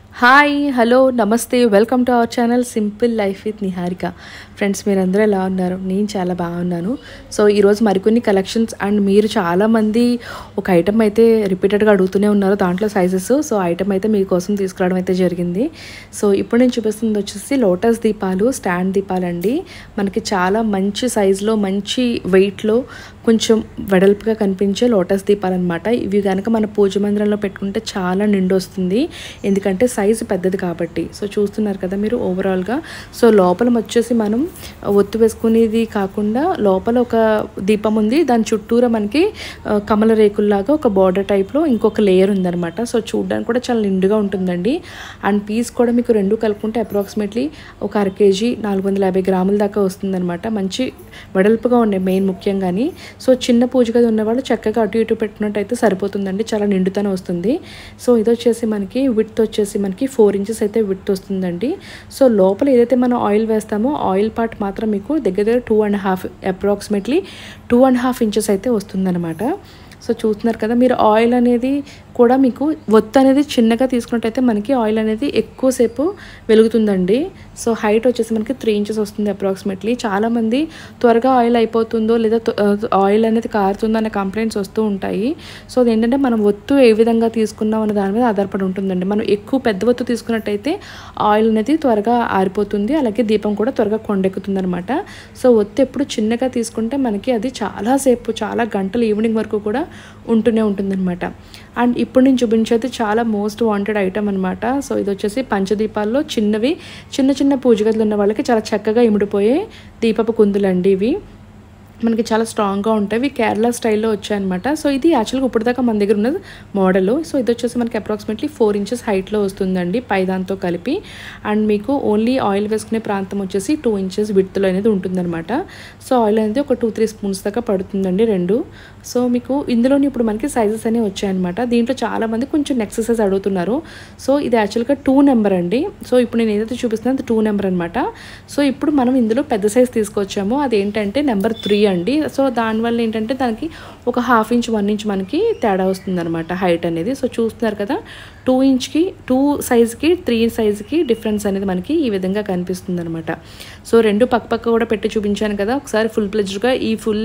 hi hello నమస్తే welcome to our channel simple life with Niharika friends మీరందరూ ఎలా ఉన్నారు నేను చాలా బాగున్నాను సో ఈరోజు మరికొన్ని కలెక్షన్స్ అండ్ మీరు చాలామంది ఒక ఐటమ్ అయితే రిపీటెడ్గా అడుగుతూనే ఉన్నారు దాంట్లో సైజెస్ సో ఐటమ్ అయితే మీకోసం తీసుకురావడం అయితే జరిగింది సో ఇప్పుడు నేను చూపిస్తుంది వచ్చేసి లోటస్ దీపాలు స్టాండ్ దీపాలు అండి మనకి చాలా మంచి సైజులో మంచి వెయిట్లో కొంచెం వెడల్పుగా కనిపించే లోటస్ దీపాలు అనమాట ఇవి కనుక మన పూజ మందిరంలో పెట్టుకుంటే చాలా నిండు వస్తుంది ఎందుకంటే సైజు పెద్దది కాబట్టి సో చూస్తున్నారు కదా మీరు ఓవరాల్గా సో లోపల వచ్చేసి మనం ఒత్తు వేసుకునేది కాకుండా లోపల ఒక దీపం ఉంది దాని చుట్టూరా మనకి ఆ, కమల రేకుల్లాగా ఒక బార్డర్ టైప్లో ఇంకొక లేయర్ ఉందన్నమాట సో చూడడానికి కూడా చాలా నిండుగా ఉంటుందండి అండ్ పీస్ కూడా మీకు రెండు కలుపుకుంటే అప్రాక్సిమేట్లీ ఒక అర కేజీ నాలుగు వందల యాభై గ్రాముల దాకా వస్తుందన్నమాట మంచి వెడల్పుగా ఉండే మెయిన్ ముఖ్యంగాని సో చిన్న పూజ గది ఉన్నవాళ్ళు చక్కగా అటు ఇటు పెట్టినట్టయితే సరిపోతుందండి చాలా నిండుతనం వస్తుంది సో ఇది వచ్చేసి మనకి విత్ వచ్చేసి మనకి ఫోర్ ఇంచెస్ అయితే విత్ వస్తుందండి సో లోపల ఏదైతే మనం ఆయిల్ వేస్తామో ఆయిల్ పార్ట్ మాత్రం మీకు దగ్గర దగ్గర two and half approximately two and half inches అయితే వస్తుందన్నమాట సో చూస్తున్నారు కదా మీరు ఆయిల్ అనేది కూడా మీకు ఒత్తు అనేది చిన్నగా తీసుకున్నట్టయితే మనకి ఆయిల్ అనేది ఎక్కువసేపు వెలుగుతుందండి సో హైట్ వచ్చేసి మనకి త్రీ ఇంచెస్ వస్తుంది అప్రాక్సిమేట్లీ చాలామంది త్వరగా ఆయిల్ అయిపోతుందో లేదా త్వ- ఆయిల్ అనేది కారుతుందో అనే కంప్లైంట్స్ వస్తూ ఉంటాయి సో అదేంటంటే మనం ఒత్తు ఏ విధంగా తీసుకున్నాం అనే దాని మీద ఆధారపడి ఉంటుందండి మనం ఎక్కువ పెద్ద ఒత్తు తీసుకున్నట్టయితే ఆయిల్ అనేది త్వరగా ఆరిపోతుంది అలాగే దీపం కూడా త్వరగా కొండెక్కుతుంది అనమాట సో ఒత్తు ఎప్పుడు చిన్నగా తీసుకుంటే మనకి అది చాలాసేపు చాలా గంటలు ఈవినింగ్ వరకు కూడా ఉంటూనే ఉంటుందన్నమాట అండ్ ఇప్పుడు నేను చూపించేది చాలా మోస్ట్ వాంటెడ్ ఐటమ్ అనమాట సో ఇది వచ్చేసి పంచదీపాల్లో చిన్నవి చిన్న చిన్న పూజ గదులు ఉన్న వాళ్ళకి చాలా చక్కగా ఇమిడిపోయే దీపపు కుందులండి ఇవి మనకి చాలా స్ట్రాంగ్గా ఉంటాయి ఇవి కేరళ స్టైల్లో వచ్చాయన్నమాట సో ఇది యాక్చువల్గా ఇప్పటిదాకా మన దగ్గర ఉన్నది మోడల్ సో ఇది వచ్చేసి మనకి అప్రాక్సిమేట్లీ ఫోర్ ఇంచెస్ హైట్లో వస్తుందండి పై దాంతో కలిపి అండ్ మీకు ఓన్లీ ఆయిల్ వేసుకునే ప్రాంతం వచ్చేసి టూ ఇంచెస్ విడ్త్లో అనేది ఉంటుందన్నమాట సో ఆయిల్ అనేది ఒక టూ త్రీ స్పూన్స్ దాకా పడుతుందండి రెండు సో మీకు ఇందులోని ఇప్పుడు మనకి సైజెస్ అనేవి వచ్చాయన్నమాట దీంట్లో చాలామంది కొంచెం నెక్స్ట్ సైజ్ అడుగుతున్నారు సో ఇది యాక్చువల్గా టూ నెంబర్ అండి సో ఇప్పుడు నేను ఏదైతే చూపిస్తున్నాను అది టూ నెంబర్ అనమాట సో ఇప్పుడు మనం ఇందులో పెద్ద సైజ్ తీసుకొచ్చాము అదేంటంటే నెంబర్ త్రీ అండి సో దానివల్ల ఏంటంటే దానికి ఒక హాఫ్ ఇంచ్ వన్ ఇంచ్ మనకి తేడా వస్తుంది అనమాట హైట్ అనేది సో చూస్తున్నారు కదా టూ ఇంచ్కి టూ సైజ్కి త్రీ సైజ్కి డిఫరెన్స్ అనేది మనకి ఈ విధంగా కనిపిస్తుంది అనమాట సో రెండు పక్క పక్క కూడా పెట్టి చూపించాను కదా ఒకసారి ఫుల్ ప్లెజ్డ్గా ఈ ఫుల్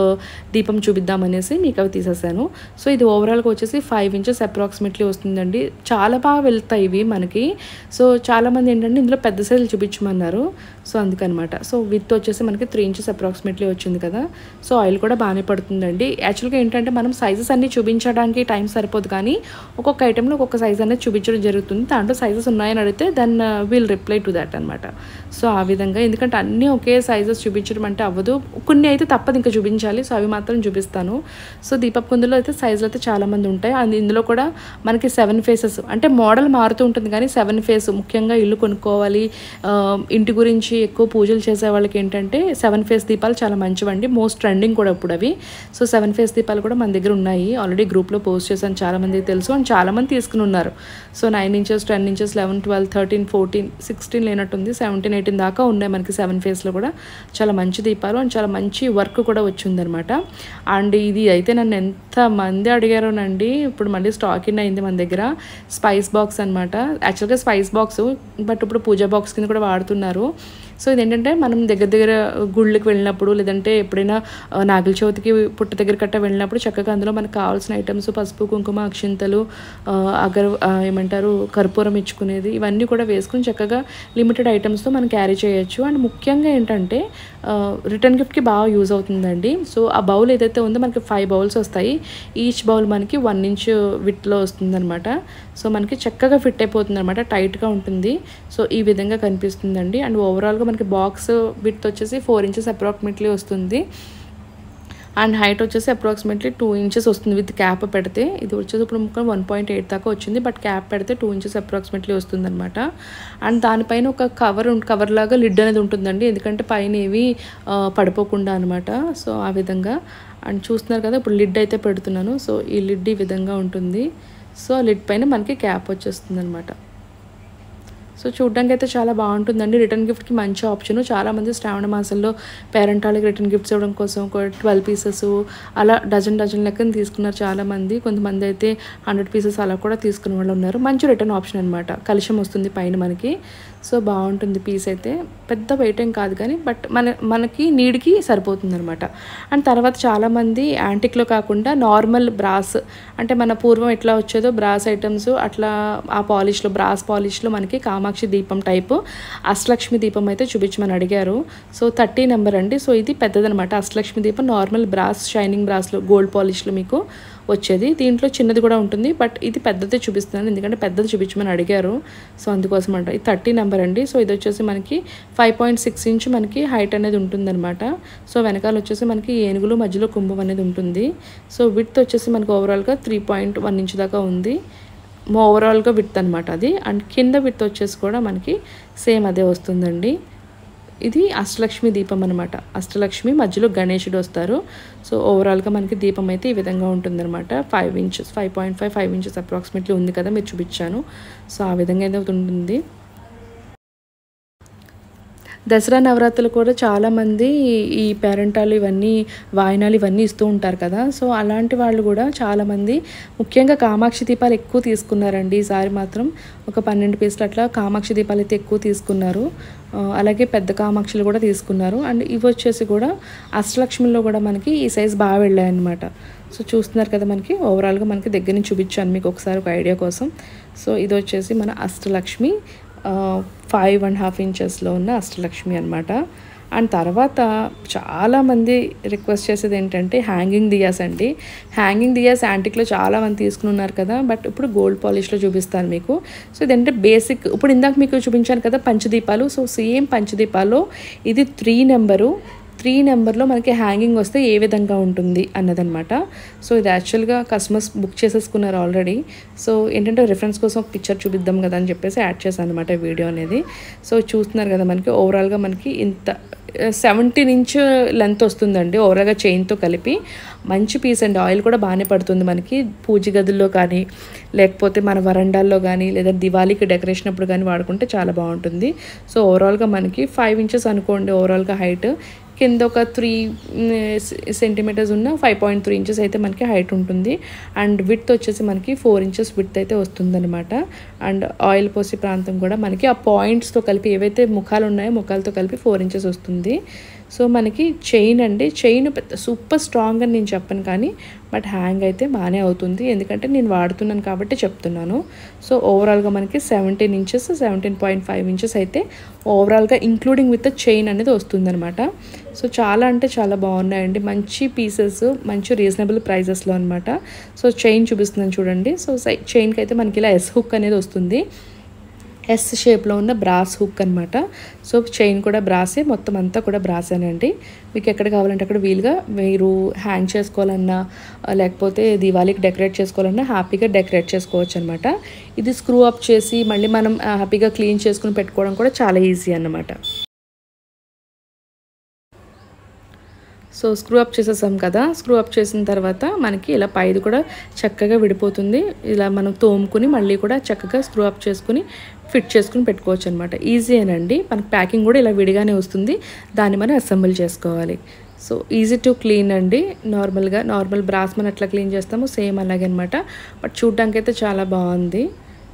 దీపం చూపిద్దామనేసి మీకు అవి తీసేసాను సో ఇది ఓవరాల్గా వచ్చేసి ఫైవ్ ఇంచెస్ అప్రాక్సిమేట్లీ వస్తుందండి చాలా బాగా వెళ్తాయి ఇవి మనకి సో చాలామంది ఏంటంటే ఇందులో పెద్ద సైజులు చూపించమన్నారు సో అందుకనమాట సో విత్ వచ్చేసి మనకి త్రీ ఇంచెస్ అప్రాక్సిమేట్లీ వచ్చింది కదా సో ఆయిల్ కూడా బాగానే పడుతుందండి యాక్చువల్గా ఏంటంటే మనం సైజెస్ అన్ని చూపించడానికి టైం సరిపోదు కానీ ఒక్కొక్క ఐటెంలో ఒక్కొక్క సైజ్ అనేది చూపించడం జరుగుతుంది దాంట్లో సైజెస్ ఉన్నాయని అడిగితే then will reply to that అనమాట సో ఆ విధంగా ఎందుకంటే అన్నీ ఒకే సైజెస్ చూపించడం అంటే అవ్వదు కొన్ని అయితే తప్పదు ఇంకా చూపించాలి సో అవి మాత్రం చూపిస్తాను సో దీపక్ కుందులో అయితే సైజులు అయితే చాలా మంది ఉంటాయి అండ్ ఇందులో కూడా మనకి సెవెన్ ఫేసెస్ అంటే మోడల్ మారుతూ ఉంటుంది కానీ సెవెన్ ఫేస్ ముఖ్యంగా ఇల్లు కొనుక్కోవాలి ఆ, ఇంటి గురించి ఎక్కువ పూజలు చేసే వాళ్ళకి ఏంటంటే సెవెన్ ఫేస్ దీపాలు చాలా మంచివండి మోస్ట్ ట్రెండింగ్ కూడా ఇప్పుడు అవి సో సెవెన్ ఫేస్ దీపాలు కూడా మన దగ్గర ఉన్నాయి ఆల్రెడీ గ్రూప్లో పోస్ట్ చేశాను చాలా మందికి తెలుసు అండ్ చాలా మంది తీసుకుని ఉన్నారు so nine inches ten inches eleven twelve thirteen fourteen sixteen లేనట్టుంది సెవెంటీన్ ఎయిటీన్ దాకా ఉన్నాయి మనకి సెవెన్ ఫేస్లో కూడా చాలా మంచి దీపాలు అండ్ చాలా మంచి వర్క్ కూడా వచ్చిందనమాట అండ్ ఇది అయితే నన్ను ఎంత మంది అడిగారోనండి ఇప్పుడు మళ్ళీ స్టాక్ ఇన్ అయింది మన దగ్గర స్పైస్ బాక్స్ అనమాట యాక్చువల్గా స్పైస్ బాక్స్ బట్ ఇప్పుడు పూజా బాక్స్ కింద కూడా వాడుతున్నారు సో ఇదేంటంటే మనం దగ్గర దగ్గర గుళ్ళకి వెళ్ళినప్పుడు లేదంటే ఎప్పుడైనా ఆ, నాగుల చవితికి పుట్ట దగ్గర కట్ట వెళ్ళినప్పుడు చక్కగా అందులో మనకు కావాల్సిన ఐటమ్స్ పసుపు కుంకుమ అక్షింతలు ఆ, అగర్ ఆ, ఏమంటారు కర్పూరం ఇచ్చుకునేది ఇవన్నీ కూడా వేసుకుని చక్కగా లిమిటెడ్ ఐటమ్స్తో మనం క్యారీ చేయొచ్చు అండ్ ముఖ్యంగా ఏంటంటే రిటర్న్ గిఫ్ట్కి బాగా యూజ్ అవుతుందండి సో ఆ బౌల్ ఏదైతే ఉందో మనకి ఫైవ్ బౌల్స్ వస్తాయి ఈచ్ బౌల్ మనకి వన్ ఇంచ్ విట్లో వస్తుందన్నమాట సో మనకి చక్కగా ఫిట్ అయిపోతుంది అనమాట టైట్గా ఉంటుంది సో ఈ విధంగా కనిపిస్తుందండి అండ్ ఓవరాల్గా మనకి బాక్స్ విత్ వచ్చేసి ఫోర్ ఇంచెస్ అప్రాక్సిమేట్లీ వస్తుంది అండ్ హైట్ వచ్చేసి అప్రాక్సిమేట్లీ టూ ఇంచెస్ వస్తుంది విత్ క్యాప్ పెడితే ఇది వచ్చేసి ఇప్పుడు ముక్క వన్ పాయింట్ ఎయిట్ దాకా వచ్చింది బట్ క్యాప్ పెడితే టూ ఇంచెస్ అప్రాక్సిమేట్లీ వస్తుంది అనమాట అండ్ దానిపైన ఒక కవర్ కవర్ లాగా లిడ్ అనేది ఉంటుందండి ఎందుకంటే పైన ఏవి ఆ, పడిపోకుండా అనమాట సో ఆ విధంగా అండ్ చూస్తున్నారు కదా ఇప్పుడు లిడ్ అయితే పెడుతున్నాను సో ఈ లిడ్ ఈ విధంగా ఉంటుంది సో లిడ్ పైన మనకి క్యాప్ వచ్చేస్తుంది అనమాట సో చూడడానికి అయితే చాలా బాగుంటుందండి రిటర్న్ గిఫ్ట్కి మంచి ఆప్షన్ చాలామంది శ్రావణ మాసంలో పేరెంట్ వాళ్ళకి రిటర్న్ గిఫ్ట్స్ ఇవ్వడం కోసం ఒక ట్వెల్వ్ పీసెస్ అలా డజన్ డజన్ లెక్కన తీసుకున్నారు చాలామంది కొంతమంది అయితే హండ్రెడ్ పీసెస్ అలా కూడా తీసుకున్న వాళ్ళు ఉన్నారు మంచి రిటర్న్ ఆప్షన్ అనమాట కలిషం వస్తుంది పైన మనకి సో బాగుంటుంది పీస్ అయితే పెద్ద వెయిట్ ఏం కాదు కానీ బట్ మన మనకి నీడ్కి సరిపోతుంది అనమాట అండ్ తర్వాత చాలామంది యాంటిక్లో కాకుండా నార్మల్ బ్రాస్ అంటే మన పూర్వం ఎట్లా వచ్చేదో బ్రాస్ ఐటమ్స్ అట్లా ఆ పాలిష్లో బ్రాస్ పాలిష్లో మనకి కామాక్షి దీపం టైపు అష్టలక్ష్మి దీపం అయితే చూపించమని అడిగారు సో థర్టీ నెంబర్ అండి సో ఇది పెద్దదనమాట అష్టలక్ష్మి దీపం నార్మల్ బ్రాస్ షైనింగ్ బ్రాస్లో గోల్డ్ పాలిష్లో మీకు వచ్చేది దీంట్లో చిన్నది కూడా ఉంటుంది బట్ ఇది పెద్దది చూపిస్తున్నాను ఎందుకంటే పెద్దది చూపించమని అడిగారు సో అందుకోసం అంట ఇది థర్టీ నెంబర్ అండి సో ఇది వచ్చేసి మనకి ఫైవ్ పాయింట్ సిక్స్ ఇంచ్ మనకి హైట్ అనేది ఉంటుందన్నమాట సో వెనకాల వచ్చేసి మనకి ఏనుగులు మధ్యలో కుంభం అనేది ఉంటుంది సో విడ్త్ వచ్చేసి మనకి ఓవరాల్గా త్రీ పాయింట్ వన్ ఇంచ్ దాకా ఉంది ఓవరాల్గా విత్ అనమాట అది అండ్ కింద విత్ వచ్చేసి కూడా మనకి సేమ్ అదే వస్తుందండి ఇది అష్టలక్ష్మి దీపం అనమాట అష్టలక్ష్మి మధ్యలో గణేశుడు వస్తారు సో ఓవరాల్గా మనకి దీపం అయితే ఈ విధంగా ఉంటుందన్నమాట five inches five point five five inches approximately ఉంది కదా మీరు చూపించాను సో ఆ విధంగా అయితే ఉంటుంది దసరా నవరాత్రులు కూడా చాలామంది ఈ పేరెంటాలు ఇవన్నీ వాయినాలు ఇవన్నీ ఇస్తూ ఉంటారు కదా సో అలాంటి వాళ్ళు కూడా చాలామంది ముఖ్యంగా కామాక్షి దీపాలు ఎక్కువ తీసుకున్నారండి ఈసారి మాత్రం ఒక పన్నెండు పీసులు అట్లా కామాక్షి దీపాలు అయితే ఎక్కువ తీసుకున్నారు ఆ, అలాగే పెద్ద కామాక్షులు కూడా తీసుకున్నారు అండ్ ఇవి వచ్చేసి కూడా అష్టలక్ష్మిలో కూడా మనకి ఈ సైజ్ బాగా వెళ్ళాయి అనమాట సో చూస్తున్నారు కదా మనకి ఓవరాల్గా మనకి దగ్గర నుంచి చూపించాను మీకు ఒకసారి ఒక ఐడియా కోసం సో ఇది వచ్చేసి మన అష్టలక్ష్మి ఫైవ్ అండ్ హాఫ్ ఇంచెస్లో ఉన్న అష్టలక్ష్మి అనమాట అండ్ తర్వాత చాలామంది రిక్వెస్ట్ చేసేది ఏంటంటే హ్యాంగింగ్ దియాస్ అండి హ్యాంగింగ్ దియాస్ యాంటిక్లో చాలా మంది తీసుకుని ఉన్నారు కదా బట్ ఇప్పుడు గోల్డ్ పాలిష్లో చూపిస్తాను మీకు సో ఇదంటే బేసిక్ ఇప్పుడు ఇందాక మీకు చూపించాను కదా పంచదీపాలు సో సేమ్ పంచదీపాల్లో ఇది త్రీ నెంబరు త్రీ నెంబర్లో మనకి హ్యాంగింగ్ వస్తే ఏ విధంగా ఉంటుంది అన్నదనమాట సో ఇది యాక్చువల్గా కస్టమర్స్ బుక్ చేసేసుకున్నారు ఆల్రెడీ సో ఏంటంటే రిఫరెన్స్ కోసం ఒక పిక్చర్ చూపిద్దాం కదా అని చెప్పేసి యాడ్ చేశాను అనమాట వీడియో అనేది సో చూస్తున్నారు కదా మనకి ఓవరాల్గా మనకి ఇంత సెవెంటీన్ ఇంచ్ లెంత్ వస్తుందండి ఓవరాల్గా చైన్తో కలిపి మంచి పీస్ అండి ఆయిల్ కూడా బాగానే పడుతుంది మనకి పూజ గదుల్లో కానీ లేకపోతే మన వరండాల్లో కానీ లేదా దివాళీకి డెకరేషన్ అప్పుడు కానీ వాడుకుంటే చాలా బాగుంటుంది సో ఓవరాల్గా మనకి ఫైవ్ ఇంచెస్ అనుకోండి ఓవరాల్గా హైట్ కింద ఒక త్రీ సెంటీమీటర్స్ ఉన్న ఫైవ్ పాయింట్ త్రీ ఇంచెస్ అయితే మనకి హైట్ ఉంటుంది అండ్ విత్ వచ్చేసి మనకి ఫోర్ ఇంచెస్ విత్ అయితే వస్తుందన్నమాట అండ్ ఆయిల్ పోసి ప్రాంతం కూడా మనకి ఆ పాయింట్స్తో కలిపి ఏవైతే ముఖాలు ఉన్నాయో ముఖాలతో కలిపి ఫోర్ ఇంచెస్ వస్తుంది సో మనకి చైన్ అండి చైన్ పెద్ద సూపర్ స్ట్రాంగ్ అని నేను చెప్పను కానీ బట్ హ్యాంగ్ అయితే బాగానే అవుతుంది ఎందుకంటే నేను వాడుతున్నాను కాబట్టి చెప్తున్నాను సో ఓవరాల్గా మనకి seventeen inches seventeen point five inches అయితే ఓవరాల్గా ఇంక్లూడింగ్ విత్ చైన్ అనేది వస్తుందన్నమాట సో చాలా అంటే చాలా బాగున్నాయండి మంచి పీసెస్ మంచి రీజనబుల్ ప్రైజెస్లో అనమాట సో చైన్ చూపిస్తున్నాను చూడండి సో చైన్కి అయితే మనకి ఇలా ఎస్ హుక్ అనేది వస్తుంది ఎస్ షేప్లో ఉన్న బ్రాస్ హుక్ అనమాట సో చైన్ కూడా బ్రాసే మొత్తం అంతా కూడా బ్రాసేనండి మీకు ఎక్కడ కావాలంటే అక్కడ వీలుగా మీరు హ్యాంగ్ చేసుకోవాలన్నా ఆ, లేకపోతే దివాళీకి డెకరేట్ చేసుకోవాలన్నా హ్యాపీగా డెకరేట్ చేసుకోవచ్చు అనమాట ఇది స్క్రూ అప్ చేసి మళ్ళీ మనం ఆ, హ్యాపీగా క్లీన్ చేసుకుని పెట్టుకోవడం కూడా చాలా ఈజీ అన్నమాట సో స్క్రూ అప్ చేసేసాం కదా స్క్రూ అప్ చేసిన తర్వాత మనకి ఇలా పైది కూడా చక్కగా విడిపోతుంది ఇలా మనం తోముకుని మళ్ళీ కూడా చక్కగా స్క్రూ అప్ చేసుకుని ఫిట్ చేసుకుని పెట్టుకోవచ్చు అనమాట ఈజీయేనండి మనకి ప్యాకింగ్ కూడా ఇలా విడిగానే వస్తుంది దాన్ని మనం అసెంబుల్ చేసుకోవాలి సో ఈజీ టు క్లీన్ అండి నార్మల్గా నార్మల్ బ్రాస్ మనం ఎట్లా క్లీన్ చేస్తామో సేమ్ అలాగే అనమాట బట్ చూడ్డానికి అయితే చాలా బాగుంది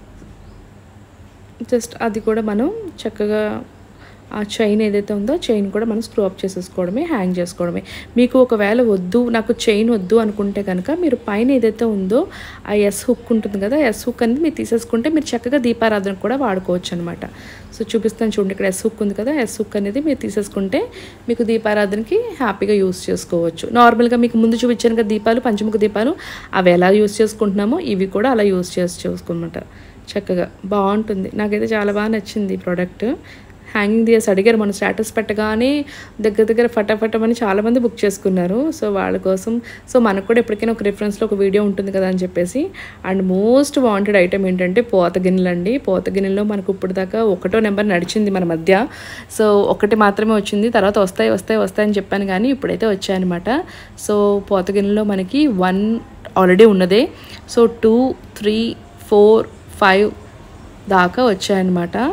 జస్ట్ అది కూడా మనం చక్కగా ఆ చైన్ ఏదైతే ఉందో చైన్ కూడా మనం స్క్రూ అప్ చేసేసుకోవడమే హ్యాంగ్ చేసుకోవడమే మీకు ఒకవేళ వద్దు నాకు చైన్ వద్దు అనుకుంటే కనుక మీరు పైన ఏదైతే ఉందో ఆ ఎస్ హుక్ ఉంటుంది కదా ఎస్ హుక్ అనేది మీరు తీసేసుకుంటే మీరు చక్కగా దీపారాధన కూడా వాడుకోవచ్చు అనమాట సో చూపిస్తాను చూడండి ఇక్కడ ఎస్ హుక్ ఉంది కదా ఎస్ హుక్ అనేది మీరు తీసేసుకుంటే మీకు దీపారాధనకి హ్యాపీగా యూస్ చేసుకోవచ్చు నార్మల్గా మీకు ముందు చూపించాను కదా దీపాలు పంచముఖ దీపాలు అవి ఎలా యూస్ చేసుకుంటున్నామో ఇవి కూడా అలా యూస్ చేసి చేసుకోమంట చక్కగా బాగుంటుంది నాకైతే చాలా బాగా నచ్చింది ఈ ప్రోడక్ట్ హ్యాంగింగ్ దియర్స్ అడిగారు మన స్టేటస్ పెట్టగానే దగ్గర దగ్గర ఫటాఫటమని చాలామంది బుక్ చేసుకున్నారు సో వాళ్ళ కోసం సో మనకు కూడా ఎప్పటికైనా ఒక రిఫరెన్స్లో ఒక వీడియో ఉంటుంది కదా అని చెప్పేసి అండ్ మోస్ట్ వాంటెడ్ ఐటమ్ ఏంటంటే పోత గిన్నెలు అండి పోత గిన్నెలో మనకు ఇప్పుడు దాకా ఒకటో నెంబర్ నడిచింది మన మధ్య సో ఒకటి మాత్రమే వచ్చింది తర్వాత వస్తాయి వస్తాయి వస్తాయని చెప్పాను కానీ ఇప్పుడైతే వచ్చాయన్నమాట సో పోత గిన్నెలో మనకి వన్ ఆల్రెడీ ఉన్నదే so two three four five దాకా వచ్చాయన్నమాట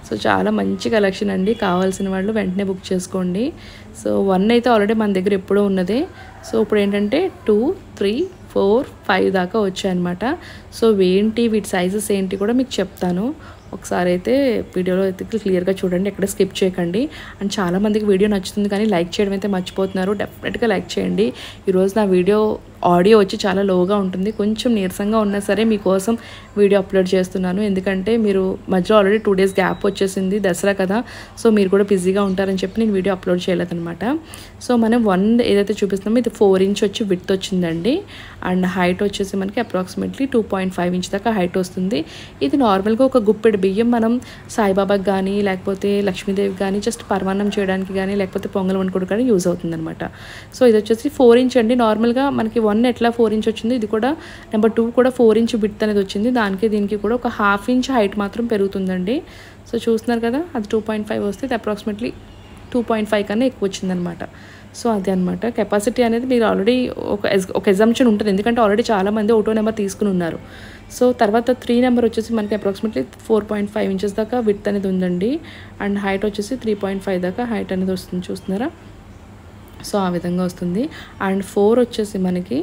సో చాలా మంచి కలెక్షన్ అండి కావాల్సిన వాళ్ళు వెంటనే బుక్ చేసుకోండి సో వన్ అయితే ఆల్రెడీ మన దగ్గర ఎప్పుడూ ఉన్నదే సో ఇప్పుడు ఏంటంటే టూ త్రీ ఫోర్ ఫైవ్ దాకా వచ్చాయన్నమాట సో ఏంటి వీటి సైజెస్ ఏంటి కూడా మీకు చెప్తాను ఒకసారి అయితే వీడియోలో అయితే క్లియర్గా చూడండి ఎక్కడ స్కిప్ చేయకండి అండ్ చాలామందికి వీడియో నచ్చుతుంది కానీ లైక్ చేయడం అయితే మర్చిపోతున్నారు డెఫినెట్గా లైక్ చేయండి ఈరోజు నా వీడియో ఆడియో వచ్చి చాలా లోగా ఉంటుంది కొంచెం నీరసంగా ఉన్నా సరే మీకోసం వీడియో అప్లోడ్ చేస్తున్నాను ఎందుకంటే మీరు మధ్యలో ఆల్రెడీ టూ డేస్ గ్యాప్ వచ్చేసింది దసరా కదా సో మీరు కూడా బిజీగా ఉంటారని చెప్పి నేను వీడియో అప్లోడ్ చేయలేదన్నమాట సో మనం వన్ ఏదైతే చూపిస్తున్నామో ఇది ఫోర్ ఇంచ్ వచ్చి విత్ వచ్చిందండి అండ్ హైట్ వచ్చేసి మనకి approximately two point five inch దాకా హైట్ వస్తుంది ఇది నార్మల్గా ఒక గుప్పెడు బియ్యం మనం సాయిబాబాకి కానీ లేకపోతే లక్ష్మీదేవికి కానీ జస్ట్ పరమాన్నం చేయడానికి కానీ లేకపోతే పొంగల్ వండుకోవడానికి కానీ యూజ్ అవుతుంది అనమాట సో ఇది వచ్చేసి ఫోర్ ఇంచ్ అండి నార్మల్గా మనకి వన్ ఎట్లా ఫోర్ ఇంచ్ వచ్చింది ఇది కూడా నెంబర్ టూ కూడా ఫోర్ ఇంచ్ బిట్ అనేది వచ్చింది దానికి దీనికి కూడా ఒక హాఫ్ ఇంచ్ హైట్ మాత్రం పెరుగుతుందండి సో చూస్తున్నారు కదా అది టూ పాయింట్ ఫైవ్ వస్తే ఇది అప్రాక్సిమేట్లీ టూ పాయింట్ ఫైవ్ కన్నా ఎక్కువ వచ్చిందనమాట సో అదే అనమాట కెపాసిటీ అనేది మీరు ఆల్రెడీ ఒక ఎస్- ఒక ఎగ్జామ్షన్ ఉంటుంది ఎందుకంటే ఆల్రెడీ చాలామంది ఒకటో నెంబర్ తీసుకుని ఉన్నారు సో తర్వాత త్రీ నెంబర్ వచ్చేసి మనకి approximately four point five inches దాకా విత్ అనేది ఉందండి అండ్ హైట్ వచ్చేసి త్రీ పాయింట్ ఫైవ్ దాకా హైట్ అనేది వస్తుంది చూస్తున్నారా సో ఆ విధంగా వస్తుంది అండ్ ఫోర్ వచ్చేసి మనకి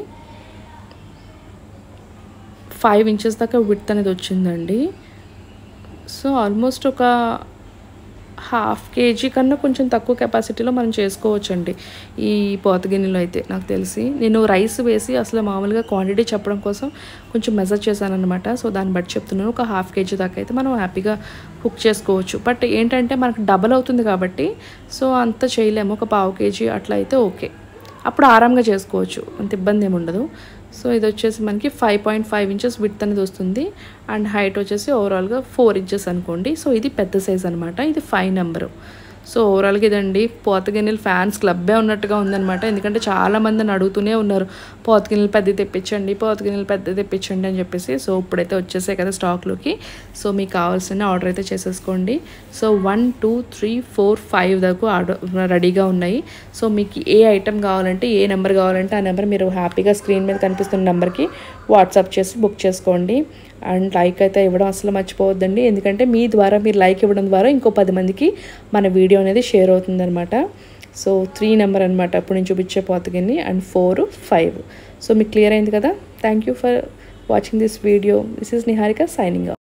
ఫైవ్ ఇంచెస్ దాకా విత్ అనేది వచ్చిందండి సో ఆల్మోస్ట్ ఒక హాఫ్ కేజీ కన్నా కొంచెం తక్కువ కెపాసిటీలో మనం చేసుకోవచ్చండి ఈ పోతగిన్నెలో అయితే నాకు తెలిసి నేను రైస్ వేసి అసలు మామూలుగా క్వాంటిటీ చెప్పడం కోసం కొంచెం మెజర్ చేశాను అనమాట సో దాన్ని బట్టి చెప్తున్నాను ఒక హాఫ్ కేజీ దాకా అయితే మనం హ్యాపీగా కుక్ చేసుకోవచ్చు బట్ ఏంటంటే మనకు డబల్ అవుతుంది కాబట్టి సో అంత చేయలేము ఒక పావు కేజీ అట్లా అయితే ఓకే అప్పుడు ఆరాంగా చేసుకోవచ్చు అంత ఇబ్బంది ఏమి ఉండదు సో ఇది వచ్చేసి మనకి five point five inches width అనేది వస్తుంది అండ్ హైట్ వచ్చేసి ఓవరాల్గా ఫోర్ ఇంచెస్ అనుకోండి సో ఇది పెద్ద సైజ్ అనమాట ఇది ఫైవ్ నెంబరు సో ఓవరాల్గా ఇదండి పోతగిన్నెలు ఫ్యాన్స్ క్లబ్బే ఉన్నట్టుగా ఉందన్నమాట ఎందుకంటే చాలా మందిని అడుగుతూనే ఉన్నారు పోతగిన్నెలు పెద్ద తెప్పించండి పోతగిన్నెలు పెద్ద తెప్పించండి అని చెప్పేసి సో ఇప్పుడైతే వచ్చేసాయి కదా స్టాక్లోకి సో మీకు కావాల్సిన ఆర్డర్ అయితే చేసేసుకోండి so one two three four five దాకా ఆర్డర్ రెడీగా ఉన్నాయి సో మీకు ఏ ఐటెం కావాలంటే ఏ నెంబర్ కావాలంటే ఆ నెంబర్ మీరు హ్యాపీగా స్క్రీన్ మీద కనిపిస్తున్న నెంబర్కి వాట్సాప్ చేసి బుక్ చేసుకోండి అండ్ లైక్ అయితే ఇవ్వడం అసలు మర్చిపోవద్దండి ఎందుకంటే మీ ద్వారా మీరు లైక్ ఇవ్వడం ద్వారా ఇంకో పది మందికి మన వీడియో అనేది షేర్ అవుతుందన్నమాట సో త్రీ నెంబర్ అనమాట అప్పుడు నేను చూపించే పోతగిన్ని అండ్ ఫోర్ ఫైవ్ సో మీకు క్లియర్ అయింది కదా thank you for watching this video this is Niharika signing